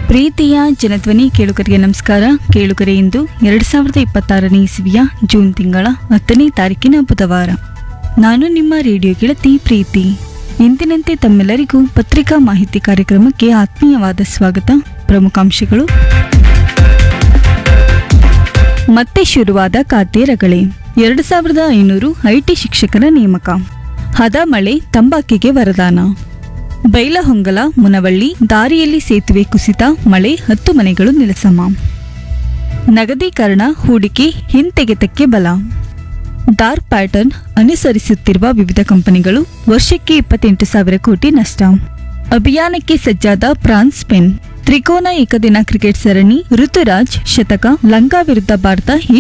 ಪ್ರೀತಿಯ ಜನಧ್ವನಿ ಕೇಳುಗರಿಗೆ ನಮಸ್ಕಾರ ಕೇಳುಗರೆ ಇಂದು ಎರಡು ಸಾವಿರದ ಇಪ್ಪತ್ತಾರನೇ ಇಸವಿಯ ಜೂನ್ ತಿಂಗಳ ಹತ್ತನೇ ತಾರೀಕಿನ ಬುಧವಾರ ನಾನು ನಿಮ್ಮ ರೇಡಿಯೋ ಗೆಳತಿ ಪ್ರೀತಿ ಇಂದಿನಂತೆ ತಮ್ಮೆಲ್ಲರಿಗೂ ಪತ್ರಿಕಾ ಮಾಹಿತಿ ಕಾರ್ಯಕ್ರಮಕ್ಕೆ ಆತ್ಮೀಯವಾದ ಸ್ವಾಗತ ಪ್ರಮುಖಾಂಶಗಳು ಮತ್ತೆ ಶುರುವಾದ ಖಾತೆ ರಗಳೆ ಎರಡು ಸಾವಿರದ ಐನೂರು ಐಟಿ ಶಿಕ್ಷಕರ ನೇಮಕ ಹದ ಮಳೆ ತಂಬಾಕಿಗೆ ವರದಾನ ಬೈಲಹೊಂಗಲ ಮುನವಳ್ಳಿ ದಾರಿಯಲ್ಲಿ ಸೇತುವೆ ಕುಸಿತ ಮಳೆ ಹತ್ತು ಮನೆಗಳು ನೆಲಸಮ ನಗದೀಕರಣ ಹೂಡಿಕೆ ಹಿಂತೆಗೆತಕ್ಕೆ ಬಲ ಡಾರ್ಕ್ ಪ್ಯಾಟರ್ನ್ ಅನುಸರಿಸುತ್ತಿರುವ ವಿವಿಧ ಕಂಪನಿಗಳು ವರ್ಷಕ್ಕೆ ಇಪ್ಪತ್ತೆಂಟು ಸಾವಿರ ಕೋಟಿ ನಷ್ಟ ಅಭಿಯಾನಕ್ಕೆ ಸಜ್ಜಾದ ಫ್ರಾನ್ಸ್ ಸ್ಪೇನ್ ತ್ರಿಕೋನ ಏಕದಿನ ಕ್ರಿಕೆಟ್ ಸರಣಿ ಋತುರಾಜ್ ಶತಕ ಲಂಕಾ ವಿರುದ್ಧ ಭಾರತ